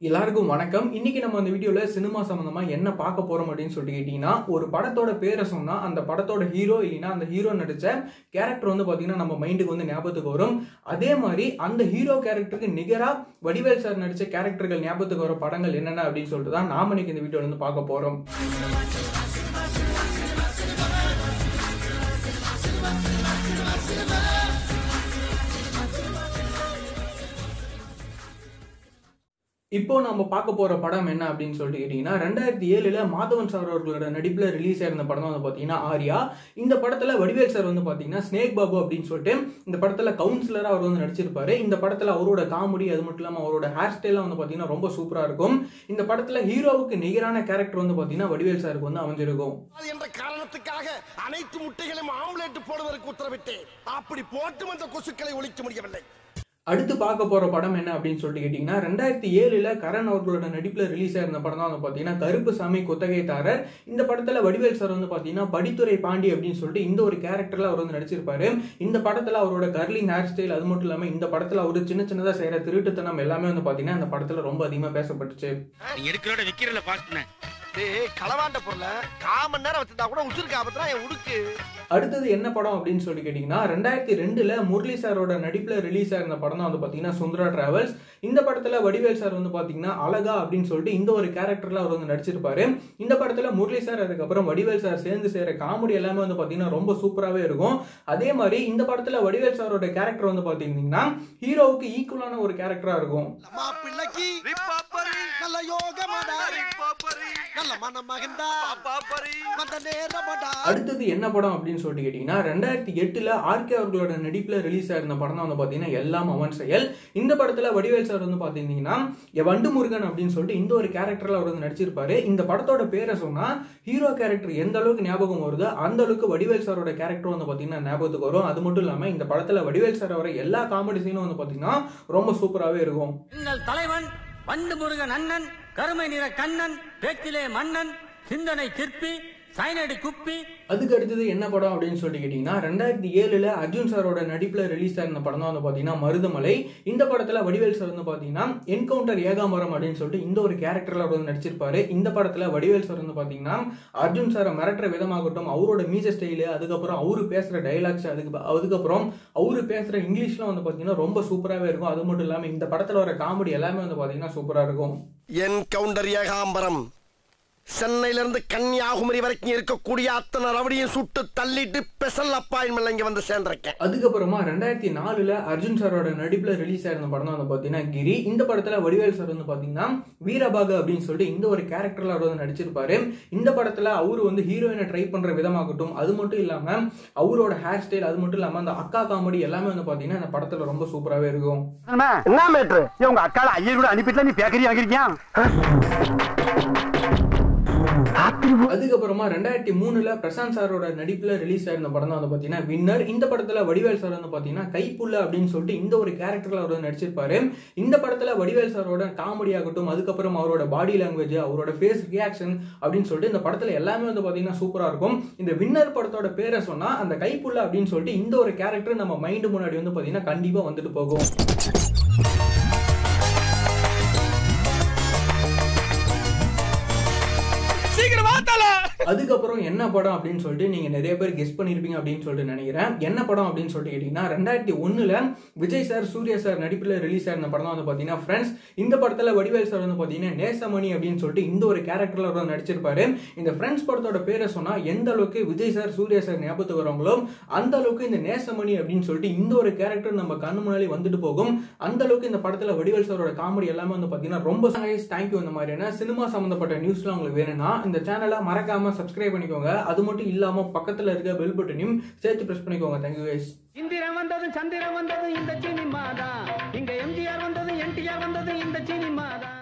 எல்லாருக்கும் வணக்கம் இன்னைக்கு நம்ம அந்த வீடியோல சினிமா சம்பந்தமா என்ன பார்க்க போறோம் அப்படின்னு சொல்லிட்டு கேட்டீங்கன்னா ஒரு படத்தோட பேரை சொன்னா அந்த படத்தோட ஹீரோ இல்லைன்னா அந்த ஹீரோ நடிச்ச கேரக்டர் வந்து பாத்தீங்கன்னா நம்ம மைண்டுக்கு வந்து ஞாபகத்துக்கு வரும் அதே மாதிரி அந்த ஹீரோ கேரக்டருக்கு நிகரா வடிவேல் சார் நடிச்ச கேரக்டர்கள் ஞாபகத்துக்கு வர படங்கள் என்னென்ன அப்படின்னு சொல்லிட்டு தான் நாம இன்னைக்கு இந்த வீடியோல வந்து பார்க்க போறோம் இப்போ நம்ம பார்க்க போற படம் என்ன அப்படின்னு சொல்லிட்டு கேட்டீங்கன்னா ரெண்டாயிரத்தி ஏழுல மாதவன் சார் அவர்களோட நடிப்புல ரிலீஸ் ஆயிருந்த படம் வந்து பாத்தீங்கன்னா ஆர்யா இந்த படத்துல வடிவேல் சார் வந்து பாத்தீங்கன்னா ஸ்னேக் பாபு அப்படின்னு சொல்லிட்டு இந்த படத்துல கவுன்சிலரா அவர் வந்து நடிச்சிருப்பாரு இந்த படத்துல அவரோட காமெடி அது மட்டும் இல்லாம அவரோட ஹேர் ஸ்டைலாம் வந்து பாத்தீங்கன்னா ரொம்ப சூப்பரா இருக்கும் இந்த படத்துல ஹீரோவுக்கு நிகரான கேரக்டர் வந்து பாத்தீங்கன்னா வடிவேல் சாருக்கு வந்து அமைஞ்சிருக்கும் அது என்ற காரணத்துக்காக அனைத்து முட்டைகளையும் ஆம்லேட் போடுவதற்கு உத்தரவிட்டேன் அப்படி போட்டும் அந்த கொசுக்களை ஒழிக்க முடியவில்லை அடுத்து பார்க்க போற படம் என்ன அப்படின்னு சொல்லிட்டு கேட்டீங்கன்னா ரெண்டாயிரத்தி ஏழுல கரண் அவர்களோட நடிப்புல ரிலீஸ் ஆயிருந்த படம் தான் வந்து பாத்தீங்கன்னா கருப்பு சாமி குத்தகைதாரர் இந்த படத்துல வடிவேல் சார் வந்து பாத்தீங்கன்னா படித்துறை பாண்டி அப்படின்னு சொல்லிட்டு இந்த ஒரு கேரக்டர்ல அவர் வந்து நடிச்சிருப்பாரு இந்த படத்துல அவரோட கர்லிங் ஹேர் ஸ்டைல் அது மட்டும் இல்லாம இந்த படத்துல அவரு சின்ன சின்னதா செய்யற திருட்டுத்தனம் எல்லாமே வந்து பாத்தீங்கன்னா இந்த படத்துல ரொம்ப அதிகமா பேசப்பட்டுச்சு நீ எடுக்கிறோட விக்கிறல பாஸ்ட்னே டேய் களவாண்ட பொருளை காமன் நேரம் வச்சிருந்தா கூட உசுருக்கு ஆபத்துனா என் உடுக்கு அடுத்தது என்ன படம் அப்படின்னு சொல்லி கேட்டீங்கன்னா ரெண்டாயிரத்தி ரெண்டுல முரளி சாரோட நடிப்புல ரிலீஸ் ஆயிருந்த படம் தான் வந்து பாத்தீங்கன்னா சுந்தரா டிராவல்ஸ் இந்த படத்துல வடிவேல் சார் வந்து பாத்தீங்கன்னா அழகா அப்படின்னு சொல்லிட்டு இந்த ஒரு கேரக்டர்ல அவர் வந்து நடிச்சிருப்பாரு இந்த படத்துல முரளி சார் அதுக்கப்புறம் வடிவேல் சார் சேர்ந்து செய்யற காமெடி எல்லாமே வந்து பாத்தீங்கன்னா ரொம்ப சூப்பராகவே இருக்கும் அதே மாதிரி இந்த படத்துல வடிவேல் சாரோட கேரக்டர் வந்து பாத்தீங்கன்னா ஹீரோவுக்கு ஈக்குவலான ஒரு கேரக்டரா இருக்கும் அம்மா பிள்ளைக்கு நல்ல யோகமாடா நல்ல மனம் மகிழ்ந்தா வந்த நேரமாடா அடுத்தது என்ன படம் அப்படின்னு சொல்லிட்டு கேட்டீங்கன்னா ரெண்டாயிரத்தி எட்டுல ஆர்கே அவர்களோட நடிப்புல ரிலீஸ் ஆயிருந்த படம் தான் வந்து பாத்தீங்கன்னா எல்லாம் அவன் செயல் இந்த படத்துல வடிவேல் சார் வந்து பாத்தீங்கன்னா எ வண்டு முருகன் அப்படின்னு சொல்லிட்டு இந்த ஒரு கேரக்டர்ல அவர் வந்து நடிச்சிருப்பாரு இந்த படத்தோட பேரை சொன்னா ஹீரோ கேரக்டர் எந்த அளவுக்கு ஞாபகம் வருதோ அந்த அளவுக்கு வடிவேல் சாரோட கேரக்டர் வந்து பாத்தீங்கன்னா ஞாபகத்துக்கு வரும் அது மட்டும் இல்லாம இந்த படத்துல வடிவேல் சார் வர எல்லா காமெடி சீனும் வந்து பாத்தீங்கன்னா ரொம்ப சூப்பராகவே இருக்கும் எங்கள் தலைவன் வண்டு முருகன் அண்ணன் கருமை நிற கண்ணன் பேச்சிலே மன்னன் சிந்தனை சிற்பி சைனடி குப்பி அதுக்கு அடுத்தது என்ன படம் அப்படின்னு சொல்லிட்டு கேட்டீங்கன்னா ரெண்டாயிரத்தி ஏழுல அர்ஜுன் சாரோட நடிப்புல ரிலீஸ் ஆயிருந்த படம் தான் வந்து பாத்தீங்கன்னா மருதமலை இந்த படத்துல வடிவேல் சார் வந்து பாத்தீங்கன்னா என்கவுண்டர் ஏகாமரம் அப்படின்னு சொல்லிட்டு இந்த ஒரு கேரக்டர்ல அவர் வந்து நடிச்சிருப்பாரு இந்த படத்துல வடிவேல் சார் வந்து பாத்தீங்கன்னா அர்ஜுன் சாரை மிரட்டுற விதமாகட்டும் அவரோட மீச ஸ்டைலு அதுக்கப்புறம் அவரு பேசுற டைலாக்ஸ் அதுக்கு அதுக்கப்புறம் அவரு பேசுற இங்கிலீஷ்லாம் வந்து பாத்தீங்கன்னா ரொம்ப சூப்பராகவே இருக்கும் அது மட்டும் இல்லாம இந்த படத்துல வர காமெடி எல்லாமே வந்து பாத்தீங்கன்னா சூப்பரா இருக்கும் என் கவுண்டர் ஏகாம்பரம் சென்னையில இருந்து கன்னியாகுமரி வரைக்கும் இருக்கக்கூடிய அத்தனை ரவடியும் சுட்டு தள்ளிட்டு ஸ்பெஷல் அப்பாயின்மெண்ட் இங்க வந்து சேர்ந்திருக்கேன் அதுக்கப்புறமா ரெண்டாயிரத்தி நாலுல அர்ஜுன் சாரோட நடிப்புல ரிலீஸ் ஆயிருந்த படம் தான் வந்து பாத்தீங்கன்னா கிரி இந்த படத்துல வடிவேல் சார் வந்து பாத்தீங்கன்னா வீரபாகு அப்படின்னு சொல்லிட்டு இந்த ஒரு கேரக்டர்ல அவர் வந்து நடிச்சிருப்பாரு இந்த படத்துல அவரு வந்து ஹீரோயினை ட்ரை பண்ற விதமாகட்டும் அது மட்டும் இல்லாம அவரோட ஹேர் ஸ்டைல் அது மட்டும் இல்லாம அந்த அக்கா காமெடி எல்லாமே வந்து பாத்தீங்கன்னா இந்த படத்துல ரொம்ப சூப்பராகவே இருக்கும் என்ன மேட்ரு உங்க அக்கால ஐயர் கூட அனுப்பிட்டு நீ பேக்கரி வாங்கிருக்கியா அதுக்கப்புறமா ரெண்டாயிரத்தி மூணுல பிரசாந்த் சாரோட நடிப்புல ரிலீஸ் ஆயிருந்த படம் தான் வந்து பாத்தீங்கன்னா வின்னர் இந்த படத்துல வடிவேல் சார் வந்து பாத்தீங்கன்னா கைப்புள்ள அப்படின்னு சொல்லிட்டு இந்த ஒரு கேரக்டர்ல அவர் வந்து நடிச்சிருப்பாரு இந்த படத்துல வடிவேல் சாரோட காமெடி ஆகட்டும் அதுக்கப்புறம் அவரோட பாடி லாங்குவேஜ் அவரோட ஃபேஸ் ரியாக்ஷன் அப்படின்னு சொல்லிட்டு இந்த படத்துல எல்லாமே வந்து பாத்தீங்கன்னா சூப்பரா இருக்கும் இந்த வின்னர் படத்தோட பேரை சொன்னா அந்த கைப்புள்ள அப்படின்னு சொல்லிட்டு இந்த ஒரு கேரக்டர் நம்ம மைண்டு முன்னாடி வந்து பாத்தீங்கன்னா கண்டிப்பா வந்துட்டு போகும் அதுக்கப்புறம் என்ன படம் அப்படின்னு சொல்லிட்டு நீங்க நிறைய பேர் கெஸ் பண்ணிருப்பீங்க அப்படின்னு சொல்லிட்டு நினைக்கிறேன் என்ன படம் அப்படின்னு சொல்லிட்டு கேட்டீங்கன்னா ரெண்டாயிரத்தி ஒண்ணுல விஜய் சார் சூர்யா சார் நடிப்புல ரிலீஸ் ஆயிருந்த படம் தான் வந்து பாத்தீங்கன்னா ஃப்ரெண்ட்ஸ் இந்த படத்துல வடிவேல் சார் வந்து பாத்தீங்கன்னா நேசமணி அப்படின்னு சொல்லிட்டு இந்த ஒரு கேரக்டர்ல அவர் வந்து நடிச்சிருப்பாரு இந்த ஃப்ரெண்ட்ஸ் படத்தோட பேரை சொன்னா எந்த அளவுக்கு விஜய் சார் சூர்யா சார் ஞாபகத்துக்கு வராங்களோ அந்த அளவுக்கு இந்த நேசமணி அப்படின்னு சொல்லிட்டு இந்த ஒரு கேரக்டர் நம்ம கண்ணு முன்னாடி வந்துட்டு போகும் அந்த அளவுக்கு இந்த படத்துல வடிவேல் சாரோட காமெடி எல்லாமே வந்து பாத்தீங்கன்னா ரொம்ப தேங்க்யூ இந்த மாதிரியான சினிமா சம்பந்தப்பட்ட நியூஸ்லாம் உங்களுக்கு வேணும்னா இந்த சேனலை மறக்காம சப்ஸ்கிரைப் பண்ணிக்கோங்க அது மட்டும் இல்லாம பக்கத்துல இருக்க பெல் பட்டனையும் சேர்த்து பிரஸ் பண்ணிக்கோங்க தேங்க்யூ guys இந்திரம் வந்தது சந்திரம் வந்தது இந்த சினிமா தான் இங்க எம்ஜிஆர் வந்தது என்டிஆர் வந்தது இந்த சினிமா தான்